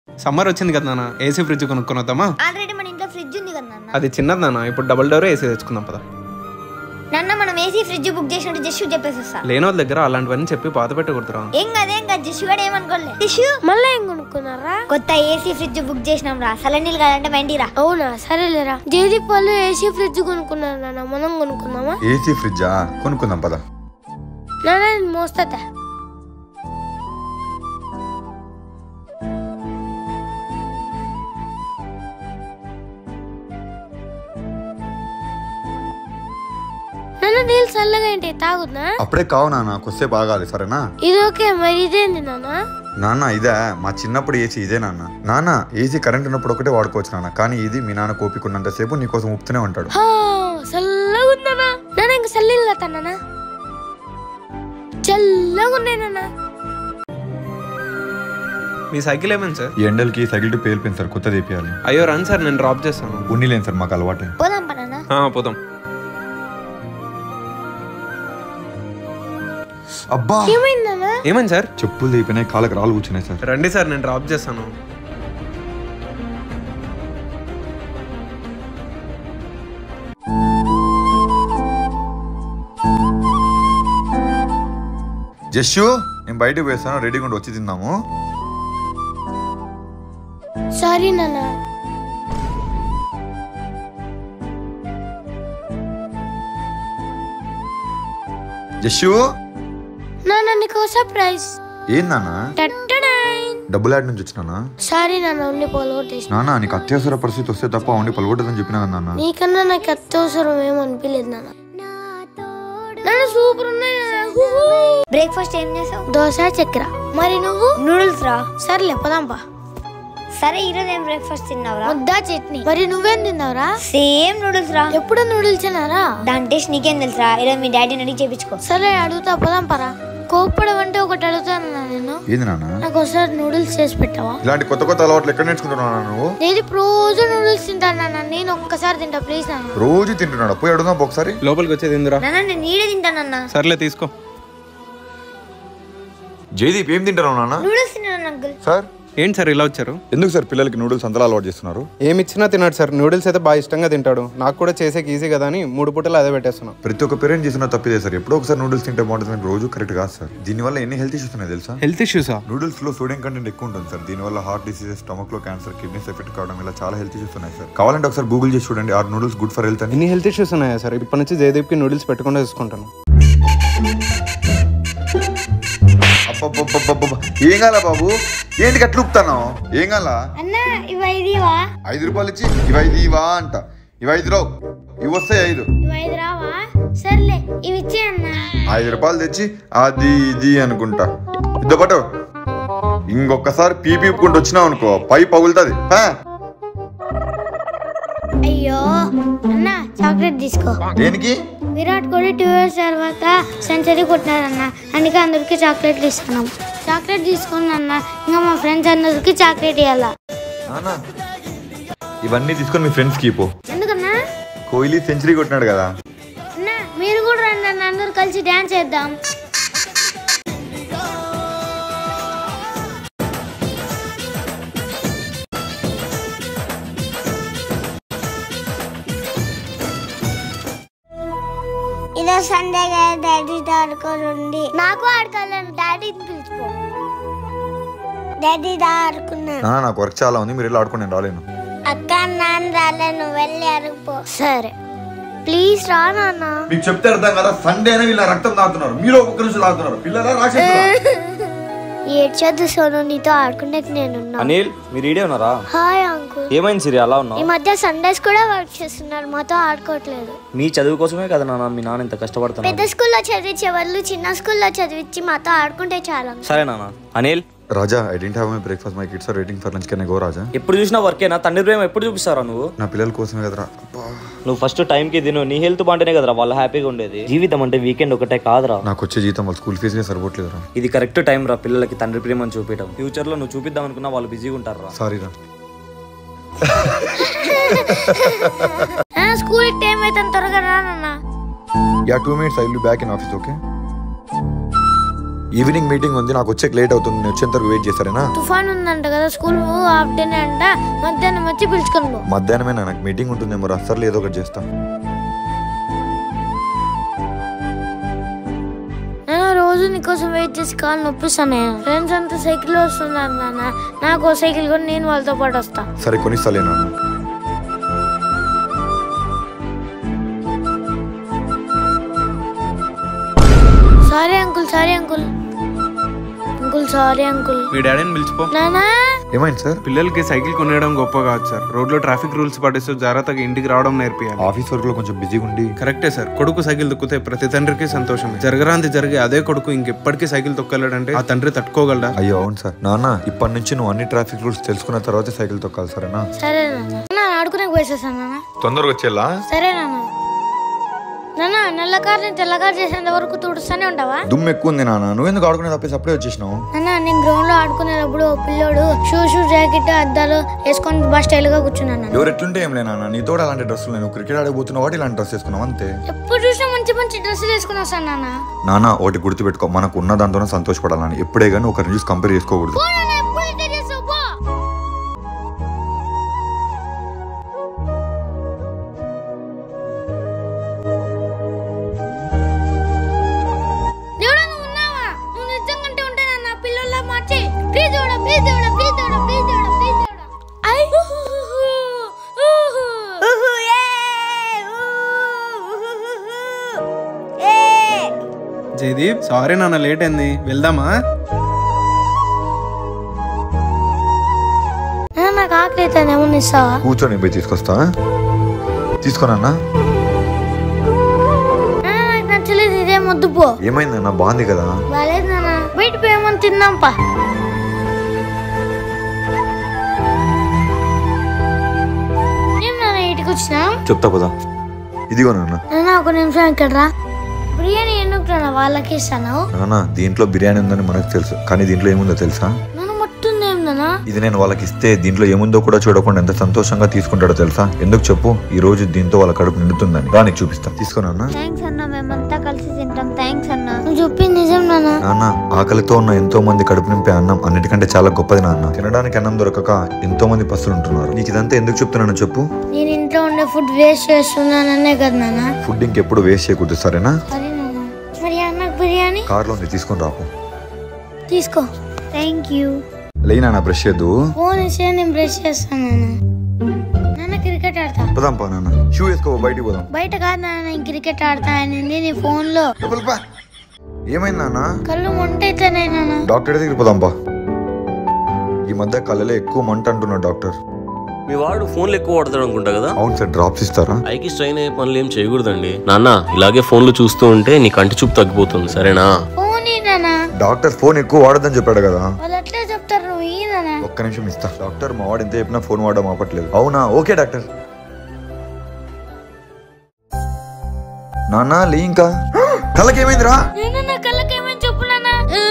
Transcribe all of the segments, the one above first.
Summer వచ్చింది కదా నాన్న ఏసీ ఫ్రిడ్జ్ కొనుక్కొని వద్దామా ఆల్రెడీ మన ఇంట్లో ఫ్రిడ్జ్ ఉంది కదా నాన్న అది చిన్నది నాన్న ఇప్పుడు డబుల్ డోర్ ఏసీ తెచ్చుకుందాం పద నాన్న మనం ఏసీ ఫ్రిడ్జ్ బుక్ చేసినట్టు జస్ట్ చెప్పేసి వస్తా లేని వాళ్ళ దగ్గర అలాంటివన్నీ చెప్పి బాధ పెట్టకూడదురా ఏం కదేం కాదు జస్ట్ కూడా ఏమనుకోలే టిష్యూ మళ్ళీ ఏం కొనుక్కున్నారా కొత్త ఏసీ ఫ్రిడ్జ్ బుక్ చేసినాం రా సలనీళ్ళు కాదంటే మెండి రా అవునా సరేలేరా జయదీప్ వాళ్ళు ఏసీ ఫ్రిడ్జ్ కొనుక్కున్నారు నాన్న మనం కొనుక్కుందామా ఏసీ ఫ్రిడ్జా కొనుక్కుందాం పద నాన్న నేను మోస్తాతా నాన్న నీళ్ళు చల్లగా ఏంటి తాగుతున్నా అప్పుడే కావు నాన్న కొద్దిసేపు ఆగాలి సరేనా ఇది ఓకే మరి ఇదేంది నాన్న నాన్న ఇదే మా చిన్నప్పుడు ఏసీ ఇదే నాన్న నాన్న ఏసీ కరెంట్ ఉన్నప్పుడు ఒకటే వాడుకోవచ్చు నాన్న కానీ ఇది మీ నాన్న కోపికున్నంత సేపు నీకోసం ఊపుతూనే ఉంటాడు హా, చల్లగా ఉందన్నా నాన్న ఇంక చల్లీళ్ళు తానా చల్లగా ఉన్నాయి నాన్న మీ సైకిల్ ఏమైంది సార్ ఈ ఎండలకి సైకిల్ టు పేలిపోయింది సార్ కొత్తది వేపియాలి అయ్యో రండి సార్ నేను డ్రాప్ చేస్తాను ఉన్నిలేను సార్ మాకు అలవాటే పోదాం పనానా ఆ, పోదాం అబ్బా ఏమైంది నాన్న ఏమైంది సార్ చెప్పులు తీపినాయి కాళ్ళకి రాళ్ళు కూర్చున్నాయి సార్ రండి సార్ నేను డ్రాప్ చేస్తాను జస్సు నేను బయటకు వేస్తాను రెడీగా ఉండి వచ్చి తిందాము సారీ నాన్న జస్సు నాన్న నీకు సర్ప్రైజ్ ఏందన్నా టట్టడాయ్. డబ్బులు యాడ్ నుంచి వచ్చినానా సారీ నాన్న ఉండి పొలగొట్టేసి నాన్న నీకు అత్యవసర పరిస్థితి వస్తే తప్ప ఉండి పలుగొట్టదని చెప్పినా కదా నాన్న నీకన్నా నాకు అత్యవసరం ఏమనిపించలేదు నాన్న నాన్న సూపర్ ఉన్నాయి నాన్న. హూ. బ్రేక్ఫాస్ట్ ఏం చేసావు దోశ చక్కెర మరి నువ్వు నూడిల్స్ రా సర్లే పదాంపా సరే ఈరోజు ఏం బ్రేక్ఫాస్ట్ తిన్నావురా ముద్దా చట్నీ మరి నువ్వేం తిన్నావురా సేమ్ నూడిల్స్ రా ఎప్పుడు నూడిల్స్ తిన్నారా దాని టేస్ట్ నీకేం తెలుసురా ఈరోజు మీ డాడీని అడిగి చేపించుకో సరే అడుగుతా పదాంపరా కోప్పడం అంటే ఒకటి అడుగుతాను నేను ఏంది నాన్న నాకు ఒకసారి నూడిల్స్ చేసి పెట్టావా ఇలాంటి కొత్త కొత్త అలవాట్లు ఎక్కడ నేర్చుకుంటున్నావు నాన్న నువ్వు నేను రోజు నూడిల్స్ తింటాను నాన్న నేను ఒక్కసారి తింటా ప్లీజ్ నాన్న రోజు తింటున్నాడు పోయి అడుగుదాం ఒకసారి లోపలికి వచ్చేది ఇందురా నాన్న నేను నీడే తింటానన్నా సర్లే తీసుకో జయదీప్ ఏం తింటున్నావు నాన్న నూడిల్స్ తిన్నాను అంకుల్ సార్ ఏంటి సార్ ఇలా వచ్చారు ఎందుకు సార్ పిల్లలకి నూడిల్స్ అంతలా అలవాటు చేస్తున్నారు ఏమి ఇచ్చినా తిన్నాడు సార్ నూడిల్స్ అయితే బాగా ఇష్టంగా తింటాడు నాకు కూడా చేసేకి ఈజీ కదా అని మూడు పూటలు అదే పెట్టేస్తున్నాను ప్రతి ఒక్క పేరెంట్ చేసిన తప్పిదే సార్ ఎప్పుడో ఒకసారి నూడిల్స్ తింటే బాగుంటుంది కానీ రోజు కరెక్ట్ కాదు సార్ దీనివల్ల ఎన్ని హెల్త్ ఇష్యూస్ ఉన్నాయి తెలుసా హెల్త్ ఇష్యూసా నూడిల్స్ లో సోడియం కంటెంట్ ఎక్కువ ఉంటుంది సార్ దీనివల్ల హార్ట్ డిసీజెస్ స్టమక్ లో క్యాన్సర్ కిడ్నీస్ ఎఫెక్ట్ కావడం ఇలా చాలా హెల్త్ ఇష్యూస్ ఉన్నాయి సార్ కావాలంటే ఒకసారి గూగుల్ చేసి చూడండి are noodles good for health అని ఎన్ని హెల్త్ ఇష్యూస్ ఉన్నాయా సార్ ఇప్పటి నుంచి జయదీప్కి నూడిల్స్ పెట్టకుండా చూసుకుంటాను అబ్బబ్బబ్బబ్బబ్బ. ఏం కాలా బాబు ఏంటి అట్లా ఊపుతాను ఏం కాలా అన్న ఇవి ఐదువా ఐదు రూపాయలు ఇచ్చి ఇవి ఐదు ఇవా అంట ఇవి ఐదు రావు ఇవి వస్తాయి ఐదు ఇవి ఐదు రావా సర్లే ఇవి ఇచ్చే అన్న ఐదు రూపాయలు తెచ్చి అది ఇది అనుకుంటా ఇద్దో పట్టు ఇంకొకసారి పీపీ ఊపుకుంటూ వచ్చినావు అనుకో పై పగులుతుంది పా. అయ్యో అన్న చాక్లెట్ తీసుకో దేనికి విరాట్ కోహ్లీ టూ ఇయర్స్ తర్వాత సెంచరీ కొట్టినారన్న అందుకే అందరికి చాక్లెట్లు ఇస్తున్నాం చాక్లెట్ తీసుకుని అన్న ఇంకా మా ఫ్రెండ్స్ అందరికి చాక్లెట్ ఇవ్వాలా నానా ఇవన్నీ తీసుకొని మీ ఫ్రెండ్స్ కి పో ఎందుకన్నా కోహ్లీ సెంచరీ కొట్టినాడు కదా అన్న మీరు కూడా రండి అన్న అందరూ కలిసి డాన్స్ చేద్దాం ఇదో సండే కదా డాడీతో ఆడుకోనుంది నాకు ఆడుకోవాలని డాడీని పిలుచుకో డాడీతో ఆడుకున్నా నాన్న నాకు వర్క్ చాలా ఉంది మీరు వెళ్ళి ఆడుకుని నేను రాలేను అక్క నాన్న రాలే నువ్వు వెళ్ళి అడుగుపో సరే ప్లీజ్ రా నాన్న మీకు చెప్తే అర్థం కదా సండే అని వీళ్ళ రక్తం తాగుతున్నారు మీరు ఒక్కొక్క నుంచి తాగుతున్నారు పిల్లల రాక్షసులా? ఏడ్చొద్దు సోను నీతో ఆడుకునే నేనున్నా అనిల్ మీరు ఈడే ఉన్నారా హాయ్ అంకుల్ ఏమైంది సిరి అలా ఈ ఉన్నావు మధ్య సండేస్ కూడా వర్క్ చేస్తున్నారు మాతో ఆడుకోవట్లేదు మీ చదువు కోసమే కదా నాన్న మీ నాన్న ఇంత కష్టపడుతున్నా పెద్ద స్కూల్లో చదివించే వాళ్ళు చిన్న స్కూల్లో చదివించి మాతో ఆడుకుంటే చాలా సరే నాన్న Anil Raja I didn't have my breakfast my kids are waiting for lunch can go Raja ఎప్పుడు చూసినా వర్కేనా తండ్రి ప్రేమ ఎప్పుడు చూపిస్తారా నువ్వు నా పిల్లల కోసమే కదరా అబ్బా. నువ్వు ఫస్ట్ టైంకి తిను నీ హెల్త్ బాగుంటేనే కదరా వాళ్ళ హ్యాపీగా ఉండేది జీవితం అంటే వీకెండ్ ఒకటే కాదురా నాకు వచ్చే జీతం వాళ్ళ స్కూల్ ఫీజుగా సరిపోవట్లేదురా ఇది కరెక్ట్ టైం రా పిల్లలకి తండ్రి ప్రేమను చూపించడం ఫ్యూచర్ లో నువ్వు చూపిద్దాం అనుకున్నా వాళ్ళు బిజీగా ఉంటారు రా సారీ రా స్కూల్ టైం అయితే త్వరగా రా నాన్న ya two minutes I will back in office okay evening meeting ఉంది నాకు వచ్చేకి లేట్ అవుతుంది నేను వచ్చేంత వరకు వెయిట్ చేస్తారేనా తుఫాన్ ఉందంట కదా స్కూల్ హాఫ్ డేనే అంట మధ్యాహ్నం వచ్చి పిలుచుకొని పో మధ్యాహ్నమే నాకు మీటింగ్ ఉంటుందేమో రా సర్లే ఏదో ఒకటి చేస్తా నేను రోజు నీకోసం వెయిట్ చేసి కాలు నొప్పిస్తాను ఫ్రెండ్స్ అంతా సైకిల్ వస్తున్నారు నాన్న నాకు ఓ సైకిల్ కూడా నేను వాళ్ళతో పాటు వస్తా సరే కొనిస్తాలే నాన్న sorry uncle sorry uncle uncle sorry uncle మీ డాడీని పిలిచిపో నానా ఏమైంది సార్ పిల్లలకి సైకిల్ కొనేయడం గొప్ప కాదు సార్ రోడ్లో ట్రాఫిక్ రూల్స్ పాటిస్తూ జాగ్రత్తగా ఇంటికి రావడం నేర్పియాలి ఆఫీస్ వర్క్ లో కొంచెం బిజీగా ఉండి కరెక్టే సార్ కొడుకు సైకిల్ తొక్కితే ప్రతి తండ్రికి సంతోషమే జరగరాంది జరిగే అదే కొడుకు ఇంకెప్పటికీ సైకిల్ తొక్కలేడంటే ఆ తండ్రి తట్టుకోగలడా అయ్యో అవును సార్ నాన్న ఇప్పటి నుంచి నువ్వు అన్ని ట్రాఫిక్ రూల్స్ తెలుసుకున్న తర్వాత సైకిల్ తొక్కాలి సరేనా సరే నాన్న నాన్న ఆడుకునే పోయేసేసాను నాన్న తొందరగా వచ్చేలా సరే నాన్న నాన్న నల్ల కార్ని తెల్ల కార్ చేసేంత వరకు తుడుస్తూనే ఉంటావా దుమ్ము ఎక్కువ ఉంది నాన్న నువ్వు ఎందుకు ఆడుకునే తప్పేసి అప్పుడే వచ్చేసినావు నాన్న నేను గ్రౌండ్ లో ఆడుకునేటప్పుడు ఓ పిల్లోడు షూ షూ జాకెట్ అద్దాలు వేసుకొని బాగా స్టైల్ గా కూర్చున్నాను నాన్న. ఎవరు ఎట్లుంటే ఏం లే నాన్న నీతో కూడా అలాంటి డ్రెస్సులు నేను క్రికెట్ ఆడబోతున్నావు వాటి ఇలాంటి డ్రెస్ వేసుకున్నావు అంతే ఎప్పుడు చూసినా మంచి మంచి డ్రెస్సులు వేసుకుని వస్తాను నాన్న నాన్న ఒకటి గుర్తుపెట్టుకో మనకు ఉన్న దాంతోనే సంతోషపడాలని ఎప్పుడే కానీ ఒకరిని చూసి కంపేర్ చేసుకోకూడదు పో నాన్న, ఎప్పుడు ఇదే చేస్తావు, పో. దేవుడా, నువ్వు ఉన్నావా? నువ్వు నిజంగానే ఉంటే నన్ను ఆ పిల్లోల్లా మార్చి. ప్లీజ్ దేవుడా, ప్లీజ్ దేవుడా, ప్లీజ్ దేవుడా, ప్లీజ్ దేవుడా, ప్లీజ్ దేవుడా. ఐ, ఊహు, ఊహు. ఉహు, ఏ, ఊ, ఉహు, ఉహు. ఏ. జయదీప్ సారీ నాన్న లేట్ అయింది వెళ్దామా నాన్న, నాకు ఆకలి అవుతుంది ఏమన్నా ఇస్తావా కూర్చొని పోయి తీసుకొస్తా తీసుకోనన్నా నాన్న, నాకు నచ్చలేదు ఇదే మొద్దు పో ఏమైందన్నా బాగుంది కదా బాలేదు నాన్న బయట పోయేమని తిందాం పా ఏం నాన్న ఇటుకు వచ్చినా చెప్తా పదా ఇదిగో నాన్న నాన్న ఒక నిమిషం ఇక్కడ రా బిర్యానీ ఎందుకు నాన్న వాళ్ళకి ఇస్తాను నాన్న దీంట్లో బిర్యానీ ఉందని మనకు తెలుసు కానీ దీంట్లో ఏముందో తెలుసా నన్ను మొత్తుంది ఏం నాన్న ఇది నేను వాళ్ళకి ఇస్తే దీంట్లో ఏముందో కూడా చూడకుండా ఎంత సంతోషంగా తీసుకుంటాడో తెలుసా ఎందుకు చెప్పు ఈ రోజు దీంతో వాళ్ళ కడుపు నిండుతుందని రా నీకు చూపిస్తా తీసుకోనన్నా థ్యాంక్స్ అన్న మేమంతా కలిసి తింటాం థ్యాంక్స్ అన్న నువ్వు చెప్పింది నిజం నాన్న నాన్న ఆకలితో ఉన్న ఎంతో మంది కడుపు నింపే అన్నం అన్నిటికంటే చాలా గొప్పది నాన్న తినడానికి అన్నం దొరకక ఎంతో మంది పస్తులు ఉంటున్నారు నీకు ఇదంతా ఎందుకు చెప్తున్నాను చెప్పు నేను ఇంట్లో ఉండే ఫుడ్ వేస్ట్ చేస్తున్నాననే కదా నాన్న ఫుడ్ ఇంకెప్పుడు వేస్ట్ చేయకూడదు సరేనా సరే నాన్న మరి అన్నకు బిర్యానీ కార్లో ఉంది తీసుకొని రాపు తీసుకో థ్యాంక్ యూ లేనా బ్రష్ చేద్దు ఫోన్ ఇస్తే నేను బ్రష్ చేస్తాను నాన్న నాన్న క్రికెట్ ఆడతా పోదాం పా నాన్న షూ వేసుకో బయటికి పోదాం బయట కాదు నాన్న నేను క్రికెట్ ఆడతా అనింది నీ ఫోన్ లో లోపలికి పా. ఏమైంది నాన్న కళ్ళు మంట అయితేనే నాన్న డాక్టర్ దగ్గరికి పోదాం పా ఈ మధ్య కళ్ళలో ఎక్కువ మంట అంటున్నాడు డాక్టర్ మీ వాడు ఫోన్లు ఎక్కువ వాడతాడు అనుకుంటా కదా అవును సార్ డ్రాప్స్ ఇస్తారా ఐకి స్ట్రైన్ అయ్యే పనులు ఏం చేయకూడదండి నాన్న ఇలాగే ఫోన్లు చూస్తూ ఉంటే నీ కంటి చూపు తగ్గిపోతుంది సరేనా ఫోన్ ఈ నాన్న డాక్టర్ ఫోన్ ఎక్కువ వాడొద్దని చెప్పాడు కదా వాళ్ళు ఎట్లా చెప్తారు నువ్వు ఈ నాన్న ఒక్క నిమిషం ఇస్తా డాక్టర్ మా వాడు ఎంత చెప్పినా ఫోన్ వాడడం ఆపట్లేదు అవునా ఓకే డాక్టర్ నాన్న లే ఇంకా కళ్ళకేమైందిరా నేను నా కళ్ళకి ఏమని చెప్పు నాన్న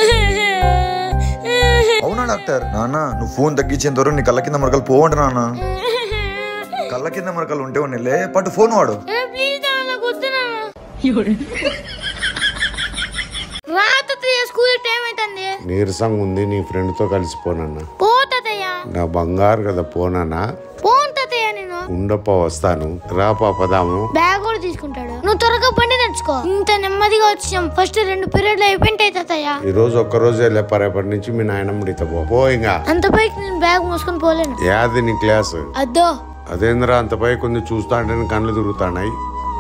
అవునా డాక్టర్ నాన్న నువ్వు ఫోన్ తగ్గించేంత వరకు నీ కళ్ళ కింద మరకలు పోవంట నాన్న కళ్ళ కింద మరకలు ఉంటే ఉన్నిలే పట్టు ఫోన్ వాడు ప్లీజ్ నాన్న నాకు వద్దు నాన్న రా తాతయ్య స్కూల్ టైం అవుతుంది నీరసంగా ఉంది నీ ఫ్రెండ్తో కలిసిపోనన్నా పో తాతయ్య నా బంగారు కదా పోనానా పోను తాతయ్య నేను ఉండప్ప వస్తాను రా పాపదాము బ్యాగ్ కూడా తీసుకుంటాడు నువ్వు త్వరగా బండి నడుచుకో ఇంత నెమ్మదిగా వచ్చాం ఫస్ట్ రెండు పీరియడ్లు అయిపోయింటాయి తాతయ్య ఈ రోజు ఒక్క రోజే లేప రేపటి నుంచి మీ నాయనమ్మడితో పో పో ఇంకా అంత పైకి నేను బ్యాగ్ మూసుకొని పోలేను యాది నీ క్లాస్ అద్దో అదేంద్రా అంత పై కొంచెం చూస్తా అంటే కళ్ళు తిరుగుతాయి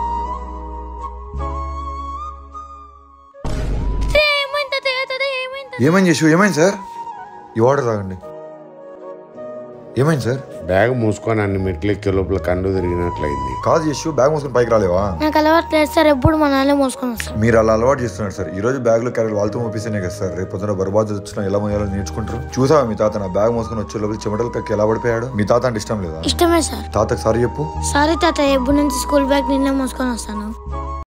ఏమైంది తాతయ్య తాతయ్య ఏమైంది ఏమైంది చేసు ఏమైంది సార్ ఈ వాటర్ తాగండి ఏమైంది సార్ బ్యాగ్ మూసుకొని అన్ని మెట్లు ఎక్కే లోపల కళ్ళు తిరిగినట్లయింది కాదు చేసు బ్యాగ్ మూసుకొని పైకి రాలేవా నాకు అలవాటు లేదు సార్ ఎప్పుడు మా నాన్నే మోసుకొని వస్తాను మీరు అలా అలవాటు చేస్తున్నారు సార్ ఈ రోజు బ్యాగ్ లో క్యారెట్ వాళ్ళతో పంపిస్తేనే కదా సార్ రేపు పొద్దున బర్బాద్ వచ్చినా ఎలా మోయాలో నేర్చుకుంటారు చూసావా మీ తాత నా బ్యాగ్ మోసుకొని వచ్చే లోపల చెమటలు కక్కి ఎలా పడిపోయాడు మీ తాత అంటే ఇష్టం లేదా ఇష్టమే సార్ తాతకు సారీ చెప్పు సారీ తాతయ్య ఎప్పుడు నుంచి స్కూల్ బ్యాగ్ నిన్నే మోసుకొని వస్తాను